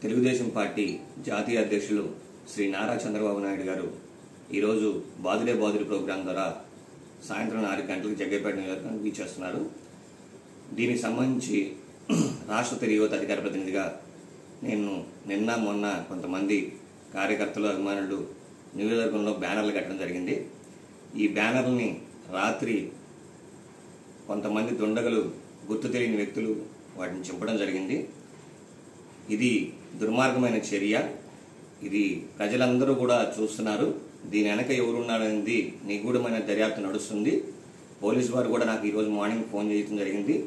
Telugu Desam party జాతీయ అధ్యక్షులు శ్రీ నారా చంద్రబాబు నాయుడు గారు ఈరోజు బాదులే బాదులు ప్రోగ్రాం ద్వారా సాయంత్రం నాలుగు గంటలకు జగ్గైపేట నియోజకవర్గానికి వీచేస్తున్నారు దీనికి సంబంధించి రాష్ట్ర తెలుగు యువత అధికార ప్రతినిధిగా నేను నిన్న మొన్న కొంతమంది కార్యకర్తలు అభిమానులు నియోజకవర్గంలో బ్యానర్లు కట్టడం జరిగింది ఈ బ్యానర్లని రాత్రి కొంతమంది దుండగలు గుర్తు తెలియని వ్యక్తులు వాటిని చింపడం జరిగింది ఇది దుర్మార్గమైన చర్య ఇది ప్రజలందరూ కూడా చూస్తున్నారు దీని వెనక ఎవరున్నారనేది నిగూఢమైన దర్యాప్తు నడుస్తుంది పోలీసు వారు కూడా నాకు ఈరోజు మార్నింగ్ ఫోన్ చేయడం జరిగింది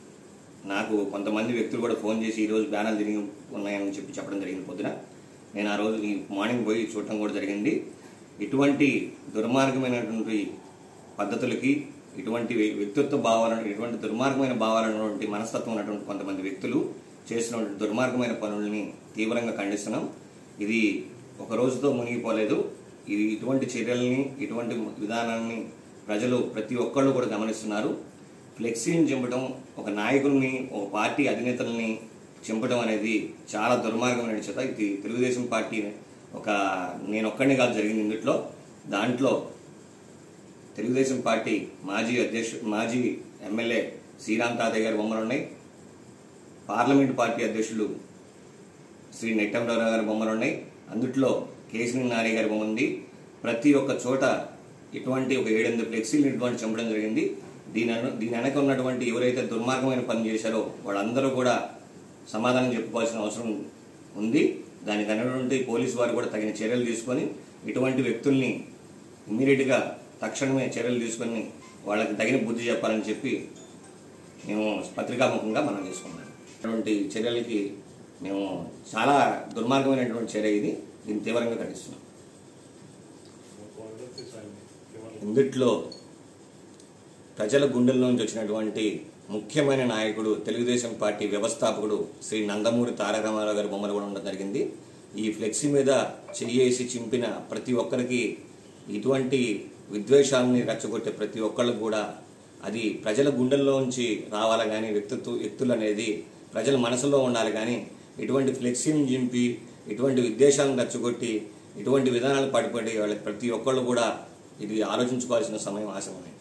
నాకు కొంతమంది వ్యక్తులు కూడా ఫోన్ చేసి ఈరోజు బ్యానర్లు తిరిగి ఉన్నాయని చెప్పి చెప్పడం జరిగింది పొద్దున నేను ఆ రోజు ఈ మార్నింగ్ పోయి చూడటం కూడా జరిగింది ఇటువంటి దుర్మార్గమైనటువంటి పద్ధతులకి ఇటువంటి వ్యక్తిత్వ భావాలను ఇటువంటి దుర్మార్గమైన భావాలైనటువంటి మనస్తత్వం ఉన్నటువంటి కొంతమంది వ్యక్తులు చేసినటువంటి దుర్మార్గమైన పనుల్ని తీవ్రంగా ఖండిస్తున్నాం ఇది ఒక రోజుతో మునిగిపోలేదు ఇది ఇటువంటి చర్యల్ని ఇటువంటి విధానాన్ని ప్రజలు ప్రతి ఒక్కళ్ళు కూడా గమనిస్తున్నారు ఫ్లెక్సీని చింపడం ఒక నాయకుల్ని ఒక పార్టీ అధినేతల్ని చింపడం అనేది చాలా దుర్మార్గమైన చేత ఇది తెలుగుదేశం పార్టీ ఒక నేను ఒక్కడిని కాదు జరిగింది ఇందుట్లో దాంట్లో తెలుగుదేశం పార్టీ మాజీ అధ్యక్షుడు మాజీ ఎమ్మెల్యే శ్రీరామ్ తాతయ్య గారి బొమ్మలు ఉన్నాయి పార్లమెంట్ పార్టీ అధ్యక్షులు శ్రీ నెట్టంరావు గారి బొమ్మలు ఉన్నాయి అందుట్లో కేసరి నారి గారి బొమ్మ ఉంది ప్రతి ఒక్క చోట ఇటువంటి ఒక ఏడెనిమిది ఫ్లెక్సీలు ఇటువంటి చంపడం జరిగింది దీని అను- దీని వెనక ఉన్నటువంటి ఎవరైతే దుర్మార్గమైన పని చేశారో వాళ్ళందరూ కూడా సమాధానం చెప్పుకోవాల్సిన అవసరం ఉంది దానికి అనేటువంటి పోలీసు వారు కూడా తగిన చర్యలు తీసుకొని ఇటువంటి వ్యక్తుల్ని ఇమ్మీడియట్గా తక్షణమే చర్యలు తీసుకొని వాళ్ళకి తగిన బుద్ధి చెప్పాలని చెప్పి మేము పత్రికాముఖంగా మనం చేసుకున్నాం ఇటువంటి చర్యలకి మేము చాలా దుర్మార్గమైనటువంటి చర్య ఇది దీన్ని తీవ్రంగా ఖండిస్తున్నాం ఇందుట్లో ప్రజల గుండెల్లోంచి వచ్చినటువంటి ముఖ్యమైన నాయకుడు తెలుగుదేశం పార్టీ వ్యవస్థాపకుడు శ్రీ నందమూరి తారక రామారావు గారి బొమ్మలు కూడా ఉండడం జరిగింది ఈ ఫ్లెక్సీ మీద చెయ్యేసి చింపిన ప్రతి ఒక్కరికి ఇటువంటి విద్వేషాలని రెచ్చగొట్టే ప్రతి ఒక్కళ్ళకు కూడా అది ప్రజల గుండెల్లోంచి రావాలి కానీ వ్యక్తిత్వ వ్యక్తులు అనేది ప్రజల మనసులో ఉండాలి కానీ ఇటువంటి ఫ్లెక్సీని చింపి ఇటువంటి విద్వేషాలను రెచ్చగొట్టి ఇటువంటి విధానాలు పడిపడి వాళ్ళకి ప్రతి ఒక్కళ్ళు కూడా ఇది ఆలోచించుకోవాల్సిన సమయం ఆసమమే